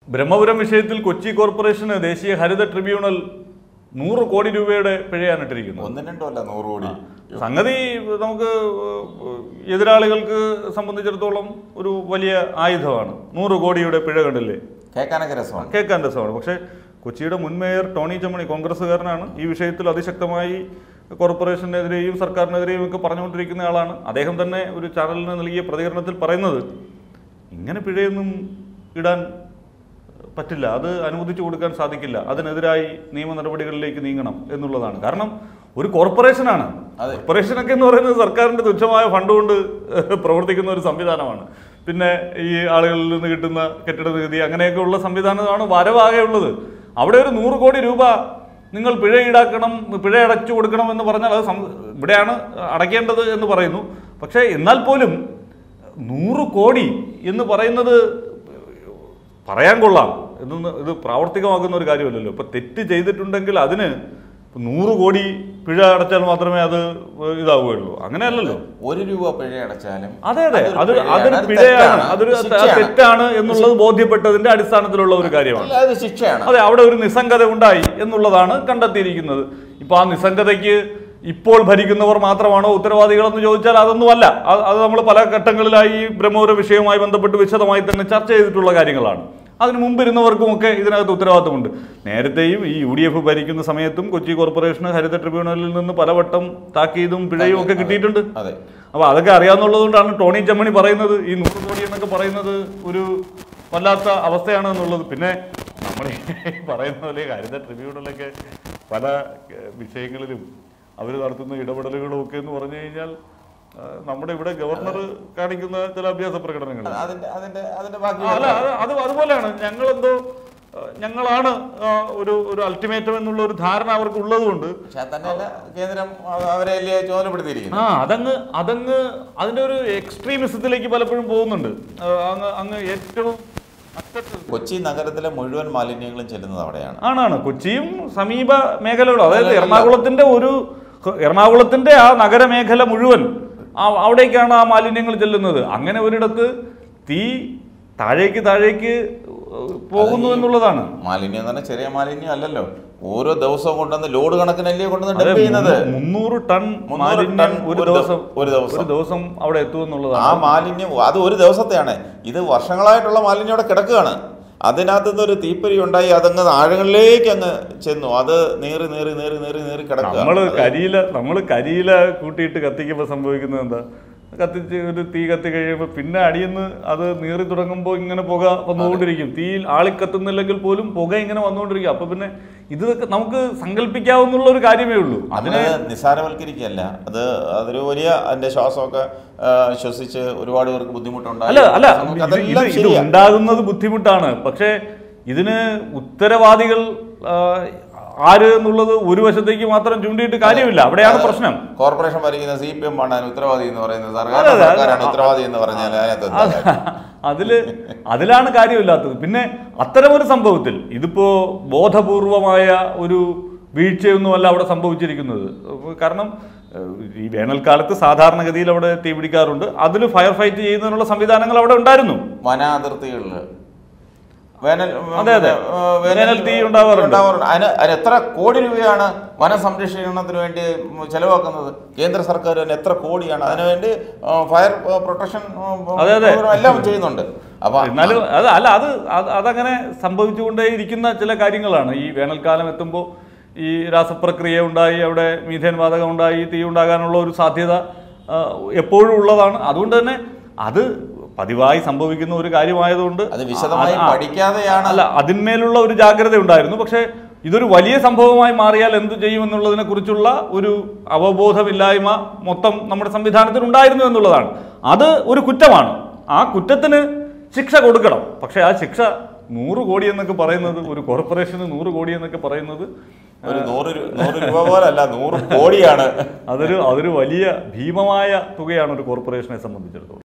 ബ്രഹ്മപുരം വിഷയത്തിൽ കൊച്ചി കോർപ്പറേഷന് ദേശീയ ഹരിത ട്രിബ്യൂണൽ നൂറ് കോടി രൂപയുടെ പിഴയാണ് ഇട്ടിരിക്കുന്നത് ഒന്നും രണ്ടോ അല്ല നൂറ് കോടി സംഗതി നമുക്ക് എതിരാളികൾക്ക് സംബന്ധിച്ചിടത്തോളം ഒരു വലിയ ആയുധമാണ് നൂറ് കോടിയുടെ പിഴ കണ്ടില്ലേ കേൾക്കാനൊക്കെ രസമാണ് കേൾക്കാൻ രസമാണ് പക്ഷേ കൊച്ചിയുടെ മുൻ മേയർ ടോണി ചമ്മണി കോൺഗ്രസ്സുകാരനാണ് ഈ വിഷയത്തിൽ അതിശക്തമായി കോർപ്പറേഷനെതിരെയും സർക്കാരിനെതിരെയും ഒക്കെ പറഞ്ഞുകൊണ്ടിരിക്കുന്ന ആളാണ് അദ്ദേഹം തന്നെ ഒരു ചാനലിന് നൽകിയ പ്രതികരണത്തിൽ പറയുന്നത് ഇങ്ങനെ പിഴയൊന്നും ഇടാൻ പറ്റില്ല അത് അനുവദിച്ചു കൊടുക്കാൻ സാധിക്കില്ല അതിനെതിരായി നിയമ നടപടികളിലേക്ക് നീങ്ങണം എന്നുള്ളതാണ് കാരണം ഒരു കോർപ്പറേഷനാണ് അതെ. കോർപ്പറേഷനൊക്കെ എന്ന് പറയുന്നത് സർക്കാരിന്റെ തുച്ഛമായ ഫണ്ട് കൊണ്ട് പ്രവർത്തിക്കുന്ന ഒരു സംവിധാനമാണ് പിന്നെ ഈ ആളുകളിൽ നിന്ന് കിട്ടുന്ന കെട്ടിട നികുതി അങ്ങനെയൊക്കെ ഉള്ള സംവിധാനമാണ് വരവാകെ ഉള്ളത് അവിടെ ഒരു നൂറ് കോടി രൂപ നിങ്ങൾ പിഴ ഈടാക്കണം പിഴ അടച്ചു കൊടുക്കണം എന്ന് പറഞ്ഞാൽ അത് സം- ഇവിടെയാണ് അടയ്ക്കേണ്ടത് എന്ന് പറയുന്നു പക്ഷേ എന്നാൽ പോലും നൂറ് കോടി എന്ന് പറയുന്നത് പറയാൻ കൊള്ളാം ഇതൊന്ന് ഇത് പ്രാവർത്തികമാക്കുന്ന ഒരു കാര്യമല്ലല്ലോ ഇപ്പൊ തെറ്റ് ചെയ്തിട്ടുണ്ടെങ്കിൽ അതിന് നൂറ് കോടി പിഴ അടച്ചാൽ മാത്രമേ അത് ഇതാവുകയുള്ളൂ അങ്ങനെയല്ലല്ലോ ഒരു രൂപ പിഴ അടച്ചാലും അതെ അതെ അതൊരു അത് പിഴയാണ്. അതൊരു അത് പിഴയാണ് തെറ്റാണ്. അതൊരു അത് ശിക്ഷയാണ്. തെറ്റാണ് എന്നുള്ളത് ബോധ്യപ്പെട്ടതിന്റെ അടിസ്ഥാനത്തിലുള്ള ഒരു കാര്യമാണ് അല്ല, അത് ശിക്ഷയാണ് അതെ അവിടെ ഒരു നിസ്സംഗത ഉണ്ടായി എന്നുള്ളതാണ് കണ്ടെത്തിയിരിക്കുന്നത് ഇപ്പൊ ആ നിസ്സംഗതയ്ക്ക് ഇപ്പോൾ ഭരിക്കുന്നവർ മാത്രമാണോ ഉത്തരവാദികളെന്ന് ചോദിച്ചാൽ അതൊന്നുമല്ല അത് അത് നമ്മൾ പല ഘട്ടങ്ങളിലായി ഈ ബ്രഹ്മപുര വിഷയവുമായി ബന്ധപ്പെട്ട് വിശദമായി തന്നെ ചർച്ച ചെയ്തിട്ടുള്ള കാര്യങ്ങളാണ് അതിന് മുമ്പിരുന്നവർക്കുമൊക്കെ ഇതിനകത്ത് ഉത്തരവാദിത്തമുണ്ട് നേരത്തെയും ഈ യു ഡി എഫ് ഭരിക്കുന്ന സമയത്തും കൊച്ചി കോർപ്പറേഷന് ഹരിത ട്രിബ്യൂണലിൽ നിന്ന് പലവട്ടം താക്കീതും പിഴയും ഒക്കെ കിട്ടിയിട്ടുണ്ട് അതെ അപ്പോൾ അതൊക്കെ അറിയാവുന്നതുകൊണ്ടാണ് ടോണി ചമ്മണി പറയുന്നത് ഈ നൂറ് കോടി എന്നൊക്കെ പറയുന്നത് ഒരു വല്ലാത്ത അവസ്ഥയാണ് എന്നുള്ളത് പിന്നെ നമ്മൾ ഈ പറയുന്ന പോലെ ഹരിത ട്രിബ്യൂണലൊക്കെ പല ഏഹ്, വിഷയങ്ങളിലും അവർ നടത്തുന്ന ഇടപെടലുകളും ഒക്കെ എന്ന് പറഞ്ഞു കഴിഞ്ഞാൽ ആ, നമ്മുടെ ഇവിടെ ഗവർണർ കാണിക്കുന്ന ചില അഭ്യാസ പ്രകടനങ്ങൾ അത് അതിന്റെ അതിന്റെ അതിന്റെ ബാക്കി അല്ല അത് അത് അതുപോലെയാണ് ഞങ്ങളെന്തോ ആ, ഞങ്ങളാണ് ആ, ഒരു ഒരു അൾട്ടിമേറ്റം എന്നുള്ള ഒരു ധാരണ അവർക്ക് ഉള്ളതുകൊണ്ട് പക്ഷെ അത് തന്നെയല്ല കേന്ദ്രം അവ- അവരെ അല്ലേ ചുമതലപ്പെടുത്തിയിരിക്കുന്നത് ആ അതങ്ങ് അതങ്ങ് അതിന്റെ ഒരു എക്സ്ട്രീമിസത്തിലേക്ക് പലപ്പോഴും പോകുന്നുണ്ട് ആ, അങ്ങ് അങ്ങ് ഏറ്റവും അറ്റത്ത് കൊച്ചി നഗരത്തിലെ മുഴുവൻ മാലിന്യങ്ങളും ചെല്ലുന്നത് അവിടെയാണ് ആണാണ് കൊച്ചിയും സമീപ മേഖലകളും അതായത് എറണാകുളത്തിന്റെ ഒരു എറണാകുളത്തിന്റെ ആ നഗരമേഖല മുഴുവൻ ആ അവിടേക്കാണ് ആ മാലിന്യങ്ങൾ ചെല്ലുന്നത് അങ്ങനെ ഒരിടത്ത് തീ താഴേക്ക് താഴേക്ക് പോകുന്നു എന്നുള്ളതാണ് മാലിന്യം എന്ന് പറഞ്ഞാൽ ചെറിയ മാലിന്യം അല്ലല്ലോ ഓരോ ദിവസവും കൊണ്ടുവന്ന് ലോഡ് കണക്കിനല്ലേ കൊണ്ടുവന്ന് അതെ, ഡംപ് ചെയ്യുന്നത് മുന്നൂ- മുന്നൂറ് ടൺ മുന്നൂറ് മാലിന്യം ടൺ ഒരു ഒരു ദിവസം ദിവ- ഒരു ദിവസം. ഒരു ദിവസം അവിടെ ആ എത്തുമെന്നുള്ളതാണ് മാലിന്യം അത് ഒരു ദിവസത്തെയാണ് ഇത് വർഷങ്ങളായിട്ടുള്ള മാലിന്യം അവിടെ കിടക്കുകയാണ് അതിനകത്ത് നിന്ന് ഒരു തീപ്പൊരി ഉണ്ടായി അതങ്ങ് ആഴങ്ങളിലേക്ക് അങ്ങ് ചെന്നു അത് നീറി നീറി നീറി നീറി നീറി കിടക്കുക നമ്മള് അത് കരിയില നമ്മള് കരിയില കൂട്ടിയിട്ട് കത്തിക്കുമ്പോൾ സംഭവിക്കുന്നത് എന്താ കത്തിച്ച് ഒരു തീ കത്തി കഴിയുമ്പോൾ പിന്നെ അടിയുന്ന് അത് നീറി തുടങ്ങുമ്പോൾ ഇങ്ങനെ പുക വന്നുകൊണ്ടിരിക്കും തീയിൽ ആളി കത്തുന്നില്ലെങ്കിൽ പോലും പുക ഇങ്ങനെ വന്നുകൊണ്ടിരിക്കും അപ്പൊ പിന്നെ ഇതൊക്കെ നമുക്ക് സങ്കല്പിക്കാവുന്നുള്ള ഒരു കാര്യമേ ഉള്ളൂ അതിനെ അതിനെ നിസ്സാരവൽക്കരിക്കുകയല്ല അത് അതൊരു വലിയ അതിന്റെ ശ്വാസമൊക്കെ ആ, ശ്വസിച്ച് ഒരുപാട് പേർക്ക് ബുദ്ധിമുട്ടുണ്ടായി അല്ല അല്ല നമുക്ക് ഇത് ഇത് അതെല്ലാം ഇത് ശരിയാ. ഉണ്ടാകുന്നത് ബുദ്ധിമുട്ടാണ് പക്ഷേ ഇതിന് ഉത്തരവാദികൾ ആ, ആര് എന്നുള്ളത് ഒരു വശത്തേക്ക് മാത്രം ചൂണ്ടിയിട്ട് കാര്യമില്ല അവിടെയാണ് പ്രശ്നം കോർപ്പറേഷൻ ഭരിക്കുന്ന സി പി എം ആണ് അതിന് ഉത്തരവാദി എന്ന് പറയുന്നത് സർക്കാർ അതെ, അതെ, സർക്കാരാണ് അത് ഉത്തരവാദി എന്ന് പറഞ്ഞാൽ അതിനകത്ത് എന്താ അത് കാര്യം? അതില് അതിലാണ് കാര്യമില്ലാത്തത് പിന്നെ അത്തരമൊരു സംഭവത്തിൽ ഇതിപ്പോ ബോധപൂർവമായ ഒരു വീഴ്ചയൊന്നുമല്ല അവിടെ സംഭവിച്ചിരിക്കുന്നത് കാരണം ഏഹ്, ഈ വേനൽക്കാലത്ത് സാധാരണഗതിയിൽ അവിടെ തീ പിടിക്കാറുണ്ട് അതിൽ ഫയർ ഫൈറ്റ് ചെയ്യുന്നതിനുള്ള സംവിധാനങ്ങൾ അവിടെ ഉണ്ടായിരുന്നു വനാതിർത്തികളിൽ വേനൽ അതെ, അതെ. ആ, വേനൽ തീ ഉണ്ടാവാറുണ്ട്. അതിന് അതിന് എത്ര കോടി രൂപയാണ് വന സംരക്ഷണത്തിന് വേണ്ടി ചെലവാക്കുന്നത് കേന്ദ്ര സർക്കാർ തന്നെ എത്ര കോടിയാണ് അതിനുവേണ്ടി ആ, ഫയർ പ്രൊട്ടക്ഷൻ ആ, അതെ, അതെ. പ്രോഗ്രാം എല്ലാം ചെയ്യുന്നുണ്ട് അപ്പൊ എന്നാലും അത് അല്ല അത് അത് അതങ്ങനെ സംഭവിച്ചുകൊണ്ടേ ഇരിക്കുന്ന ചില കാര്യങ്ങളാണ് ഈ വേനൽക്കാലം എത്തുമ്പോൾ ഈ രാസപ്രക്രിയ ഉണ്ടായി അവിടെ മീഥേൻ വാതകം ഉണ്ടായി തീ ഉണ്ടാകാനുള്ള ഒരു സാധ്യത ആ, എപ്പോഴും ഉള്ളതാണ് അതുകൊണ്ട് തന്നെ അത് പതിവായി സംഭവിക്കുന്ന ഒരു കാര്യമായതുകൊണ്ട് അത് വിശദമായി ആ, ആ, പഠിക്കാതെയാണ് അല്ല അതിന്മേലുള്ള ഒരു ജാഗ്രത ഉണ്ടായിരുന്നു പക്ഷേ ഇതൊരു വലിയ സംഭവമായി മാറിയാൽ എന്ത് ചെയ്യുമെന്നുള്ളതിനെ കുറിച്ചുള്ള ഒരു അവബോധമില്ലായ്മ മൊത്തം നമ്മുടെ സംവിധാനത്തിൽ ഉണ്ടായിരുന്നു എന്നുള്ളതാണ് അത് ഒരു കുറ്റമാണ് ആ കുറ്റത്തിന് ശിക്ഷ കൊടുക്കണം പക്ഷേ ആ ശിക്ഷ നൂറ് കോടി എന്നൊക്കെ പറയുന്നത് ഒരു കോർപ്പറേഷന് നൂറ് കോടി എന്നൊക്കെ പറയുന്നത് ഒരു നൂറ് രൂ- നൂറ് രൂപ പോലല്ല നൂറ് കോടിയാണ് അതൊരു അതൊരു വലിയ ഭീമമായ തുകയാണ് ഒരു കോർപ്പറേഷനെ സംബന്ധിച്ചിടത്തോളം